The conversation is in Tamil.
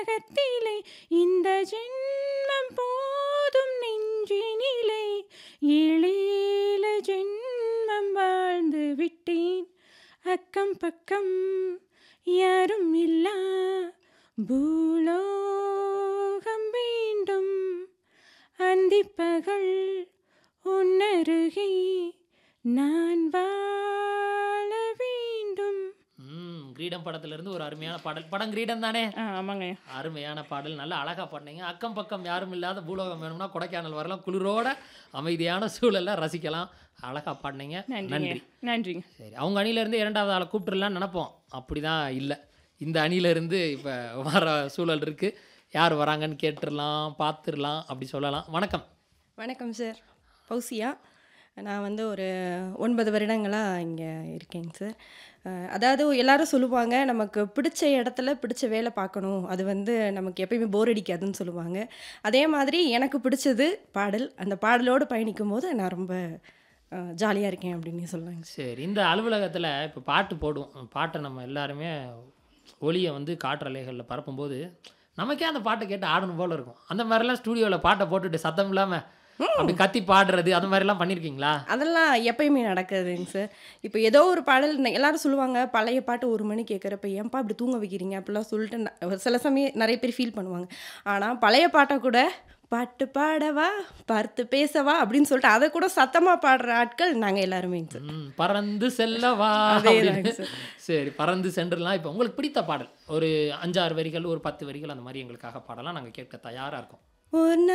உலகத்திலே இந்த ஜென்மம் போதும் நெஞ்சினிலே ஏழேழு ஜென்மம் வாழ்ந்து விட்டேன் அக்கம் பக்கம் யாரும் இல்லா பூலோகம் வேண்டும் அந்திப்பகல் உன்னருகே நான் வாழ வேண்டும் ம் கிரீடம் படத்துல இருந்து ஒரு அருமையான பாடல் படம் கிரீடம் தானே ஆ ஆமாங்க அருமையான பாடல் நல்லா அழகா பாடினீங்க அக்கம் பக்கம் யாரும் இல்லாத பூலோகம் வேணும்னா கொடைக்கானல் வரலாம் குளிரோட அமைதியான சூழல்ல ரசிக்கலாம் அழகா பாடினீங்க நன்றிங்க நன்றி நன்றிங்க சரி அவங்க அணியில இருந்து இரண்டாவது ஆளை கூப்பிட்டுலாம்னு நினைப்போம் அப்படிதான் இல்லை இந்த அணியில இருந்து இப்போ வர சூழல் இருக்கு யார் வராங்கன்னு கேட்டுடலாம் பார்த்துடலாம் அப்படி சொல்லலாம் வணக்கம் வணக்கம் சார் பௌசியா நான் வந்து ஒரு ஒன்பது வருடங்களாக இங்கே இருக்கேங்க சார் அஹ் அதாவது எல்லாரும் சொல்லுவாங்க நமக்கு பிடிச்ச இடத்துல பிடிச்ச வேலை பார்க்கணும் அது வந்து நமக்கு எப்பயுமே போர் அடிக்காதுன்னு சொல்லுவாங்க அதே மாதிரி எனக்கு பிடிச்சது பாடல் அந்த பாடலோடு பயணிக்கும் போது நான் ரொம்ப ஜாலியாக இருக்கேன் அப்படின்னு சொல்லுவாங்க சார் சரி இந்த அலுவலகத்தில் இப்போ பாட்டு போடுவோம் பாட்டை நம்ம எல்லாருமே ஒளியை வந்து காற்றலைகளில் பரப்பும்போது நமக்கே அந்த பாட்டை கேட்டு ஆடணும் போல இருக்கும் அந்த மாதிரிலாம் ஸ்டூடியோவில் பாட்டை போட்டுட்டு சத்தம் இல்லாமல் அப்படி கத்தி பாடுறது அந்த மாதிரிலாம் பண்ணியிருக்கீங்களா அதெல்லாம் எப்பயுமே நடக்குதுங்க சார் இப்போ ஏதோ ஒரு பாடல் ந- எல்லாரும் சொல்லுவாங்க பழைய பாட்டு ஒரு மணி கேட்குறப்ப ஏன்பா இப்படி தூங்க வைக்கிறீங்க அப்படிலாம் சொல்லிட்டு ந- ஒரு சில சமயம் நிறைய பேர் ஃபீல் பண்ணுவாங்க ஆனால் பழைய பாட்டை கூட பாட்டு பாடவா பார்த்து பேசவா அப்படின்னு சொல்லிட்டு அதை கூட சத்தமாக பாடுற ஆட்கள் நாங்கள் எல்லாருமே சார் ம், பறந்து செல்லவா அதேதாங்க அப்படின்னு. சார். சரி பறந்து சென்றுலாம் இப்போ உங்களுக்கு பிடித்த பாடல் ஒரு அஞ்சாறு வரிகள் ஒரு பத்து வரிகள் அந்த மாதிரி எங்களுக்காக பாடலாம் நாங்கள் கேட்க தயாராக இருக்கோம் ஒரு